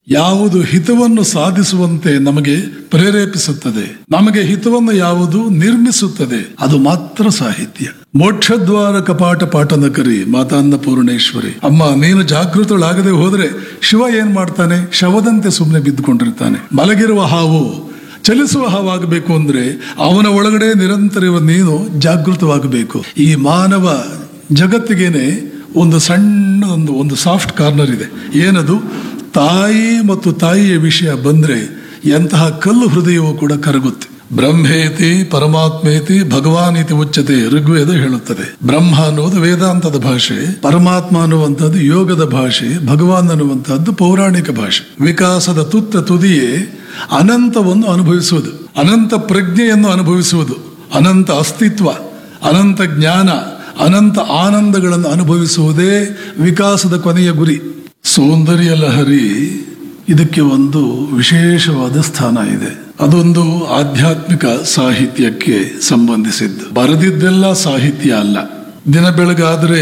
ಯಾವುದು ಹಿತವನ್ನು ಸಾಧಿಸುವಂತೆ ನಮಗೆ ಪ್ರೇರೇಪಿಸುತ್ತದೆ ನಮಗೆ ಹಿತವನ್ನು ಯಾವುದು ನಿರ್ಮಿಸುತ್ತದೆ ಅದು ಮಾತ್ರ ಸಾಹಿತ್ಯ ಮೋಕ್ಷದ್ವಾರ ಕಪಾಟ ಪಾಠನ ಕರಿ ಮಾತಾ ಅನ್ನಪೂರ್ಣೇಶ್ವರಿ ಅಮ್ಮ ನೀನು ಜಾಗೃತಳಾಗದೆ ಹೋದ್ರೆ ಶಿವ ಏನ್ ಮಾಡ್ತಾನೆ ಶವದಂತೆ ಸುಮ್ಮನೆ ಬಿದ್ದುಕೊಂಡಿರ್ತಾನೆ ಮಲಗಿರುವ ಹಾವು ಚಲಿಸುವ ಹಾವಾಗಬೇಕು ಅಂದ್ರೆ ಅವನ ಒಳಗಡೆ ನಿರಂತರ ಇರುವ ನೀನು ಜಾಗೃತವಾಗಬೇಕು ಈ ಮಾನವ ಜಗತ್ತಿಗೇನೆ ಒಂದು ಸಣ್ಣ ಒಂದು ಒಂದು ಸಾಫ್ಟ್ ಕಾರ್ನರ್ ಇದೆ ಏನದು ತಾಯಿ ಮತ್ತು ತಾಯಿಯ ವಿಷಯ ಬಂದ್ರೆ ಎಂತಹ ಕಲ್ಲು ಹೃದಯವೂ ಕೂಡ ಕರಗುತ್ತೆ ಬ್ರಹ್ಮೇತಿ ಪರಮಾತ್ಮೇತಿ ಭಗವಾನ್ ಇತಿ ಉಚ್ಚತೆ ಋಗ್ವೇದ ಹೇಳುತ್ತದೆ ಬ್ರಹ್ಮ ಅನ್ನುವುದು ವೇದಾಂತದ ಭಾಷೆ ಪರಮಾತ್ಮ ಅನ್ನುವಂಥದ್ದು ಯೋಗದ ಭಾಷೆ ಭಗವಾನ್ ಅನ್ನುವಂಥದ್ದು ಪೌರಾಣಿಕ ಭಾಷೆ ವಿಕಾಸದ ತುತ್ತ ತುದಿಯೇ ಅನಂತವನ್ನು ಅನುಭವಿಸುವುದು ಅನಂತ ಪ್ರಜ್ಞೆಯನ್ನು ಅನುಭವಿಸುವುದು ಅನಂತ ಅಸ್ತಿತ್ವ ಅನಂತ ಜ್ಞಾನ ಅನಂತ ಆನಂದಗಳನ್ನು ಅನುಭವಿಸುವುದೇ ವಿಕಾಸದ ಕೊನೆಯ ಗುರಿ ಸೌಂದರ್ಯ ಲಹರಿ ಇದಕ್ಕೆ ಒಂದು ವಿಶೇಷವಾದ ಸ್ಥಾನ ಇದೆ ಅದೊಂದು ಆಧ್ಯಾತ್ಮಿಕ ಸಾಹಿತ್ಯಕ್ಕೆ ಸಂಬಂಧಿಸಿದ್ದು ಬರೆದಿದ್ದೆಲ್ಲ ಸಾಹಿತ್ಯ ಅಲ್ಲ ದಿನ ಬೆಳಗಾದ್ರೆ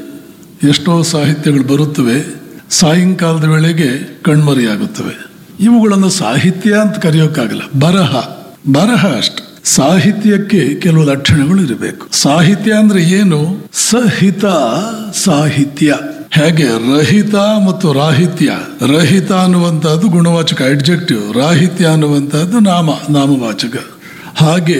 ಎಷ್ಟೋ ಸಾಹಿತ್ಯಗಳು ಬರುತ್ತವೆ ಸಾಯಂಕಾಲದ ವೇಳೆಗೆ ಕಣ್ಮರೆಯಾಗುತ್ತವೆ ಇವುಗಳನ್ನು ಸಾಹಿತ್ಯ ಅಂತ ಕರೆಯೋಕ್ಕಾಗಲ್ಲ ಬರಹ ಬರಹ ಅಷ್ಟೆ ಸಾಹಿತ್ಯಕ್ಕೆ ಕೆಲವು ಲಕ್ಷಣಗಳು ಇರಬೇಕು ಸಾಹಿತ್ಯ ಅಂದ್ರೆ ಏನು ಸಹಿತ ಸಾಹಿತ್ಯ ಹೇಗೆ ರಹಿತ ಮತ್ತು ರಾಹಿತ್ಯ ರಹಿತ ಅನ್ನುವಂಥದ್ದು ಗುಣವಾಚಕ ಅಡ್ಜೆಕ್ಟಿವ್ ರಾಹಿತ್ಯ ಅನ್ನುವಂಥದ್ದು ನಾಮ ನಾಮವಾಚಕ ಹಾಗೆ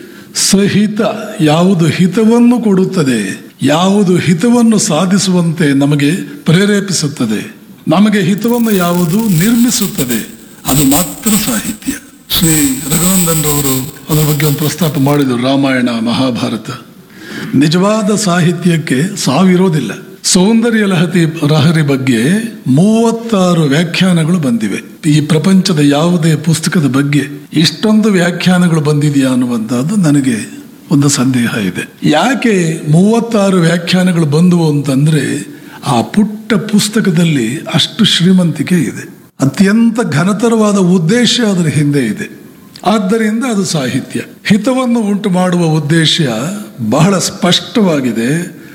ಸಹಿತ ಯಾವುದು ಹಿತವನ್ನು ಕೊಡುತ್ತದೆ ಯಾವುದು ಹಿತವನ್ನು ಸಾಧಿಸುವಂತೆ ನಮಗೆ ಪ್ರೇರೇಪಿಸುತ್ತದೆ ನಮಗೆ ಹಿತವನ್ನು ಯಾವುದು ನಿರ್ಮಿಸುತ್ತದೆ ಅದು ಮಾತ್ರ ಸಾಹಿತ್ಯ ಶ್ರೀ ರಘುನಂದನ್ ರವರು ಅದರ ಬಗ್ಗೆ ಒಂದು ಪ್ರಸ್ತಾಪ ಮಾಡಿದರು ರಾಮಾಯಣ ಮಹಾಭಾರತ ನಿಜವಾದ ಸಾಹಿತ್ಯಕ್ಕೆ ಸಾವಿರೋದಿಲ್ಲ ಸೌಂದರ್ಯ ಲಹತಿ ಲಹರಿ ಬಗ್ಗೆ ಮೂವತ್ತಾರು ವ್ಯಾಖ್ಯಾನಗಳು ಬಂದಿವೆ ಈ ಪ್ರಪಂಚದ ಯಾವುದೇ ಪುಸ್ತಕದ ಬಗ್ಗೆ ಇಷ್ಟೊಂದು ವ್ಯಾಖ್ಯಾನಗಳು ಬಂದಿದೆಯಾ ಅನ್ನುವಂಥದ್ದು ನನಗೆ ಒಂದು ಸಂದೇಹ ಇದೆ ಯಾಕೆ ಮೂವತ್ತಾರು ವ್ಯಾಖ್ಯಾನಗಳು ಬಂದವು ಅಂತಂದ್ರೆ ಆ ಪುಟ್ಟ ಪುಸ್ತಕದಲ್ಲಿ ಅಷ್ಟು ಶ್ರೀಮಂತಿಕೆ ಇದೆ ಅತ್ಯಂತ ಘನತರವಾದ ಉದ್ದೇಶ ಅದರ ಹಿಂದೆ ಇದೆ ಆದ್ದರಿಂದ ಅದು ಸಾಹಿತ್ಯ ಹಿತವನ್ನು ಉಂಟು ಮಾಡುವ ಉದ್ದೇಶ ಬಹಳ ಸ್ಪಷ್ಟವಾಗಿದೆ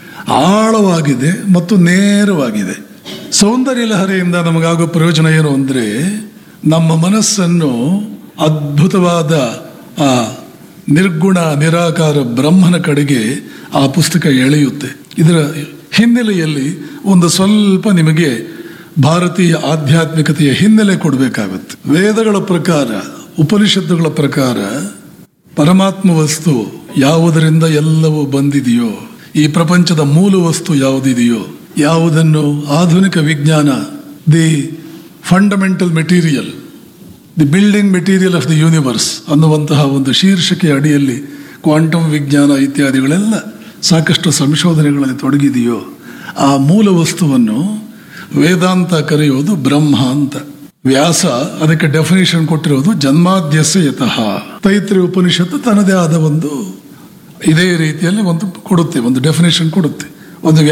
ಆಳವಾಗಿದೆ ಮತ್ತು ನೇರವಾಗಿದೆ ಸೌಂದರ್ಯ ಲಹರಿಯಿಂದ ನಮಗಾಗೋ ಪ್ರಯೋಜನ ಏನು ಅಂದರೆ ನಮ್ಮ ಮನಸ್ಸನ್ನು ಅದ್ಭುತವಾದ ಆ ನಿರ್ಗುಣ ನಿರಾಕಾರ ಬ್ರಹ್ಮನ ಕಡೆಗೆ ಆ ಪುಸ್ತಕ ಎಳೆಯುತ್ತೆ ಇದರ ಹಿನ್ನೆಲೆಯಲ್ಲಿ ಒಂದು ಸ್ವಲ್ಪ ನಿಮಗೆ ಭಾರತೀಯ ಆಧ್ಯಾತ್ಮಿಕತೆಯ ಹಿನ್ನೆಲೆ ಕೊಡಬೇಕಾಗುತ್ತೆ ವೇದಗಳ ಪ್ರಕಾರ ಉಪನಿಷತ್ತುಗಳ ಪ್ರಕಾರ ಪರಮಾತ್ಮ ವಸ್ತು ಯಾವುದರಿಂದ ಎಲ್ಲವೂ ಬಂದಿದೆಯೋ ಈ ಪ್ರಪಂಚದ ಮೂಲ ವಸ್ತು ಯಾವುದಿದೆಯೋ ಯಾವುದನ್ನು ಆಧುನಿಕ ವಿಜ್ಞಾನ the fundamental material the building material of the universe ಅನ್ನುವಂತಹ ಒಂದು ಶೀರ್ಷಿಕೆ ಅಡಿಯಲ್ಲಿ ಕ್ವಾಂಟಮ್ ವಿಜ್ಞಾನ ಇತ್ಯಾದಿಗಳೆಲ್ಲ ಸಾಕಷ್ಟು ಸಂಶೋಧನೆಗಳಲ್ಲಿ ತೊಡಗಿದೆಯೋ ಆ ಮೂಲ ವಸ್ತುವನ್ನು ವೇದಾಂತ ಕರೆಯೋದು ಬ್ರಹ್ಮ ಅಂತ ವ್ಯಾಸ ಅದಕ್ಕೆ ಡೆಫಿನೇಷನ್ ಕೊಟ್ಟಿರೋದು ಜನ್ಮಾದ್ಯಸ್ಯ ಯತಃ ತೈತ್ರಿ ಉಪನಿಷತ್ತು ತನ್ನದೇ ಆದ ಒಂದು ಇದೇ ರೀತಿಯಲ್ಲಿ ಒಂದು ಕೊಡುತ್ತೆ ಒಂದು ಡೆಫಿನೇಷನ್ ಕೊಡುತ್ತೆ ಒಂದು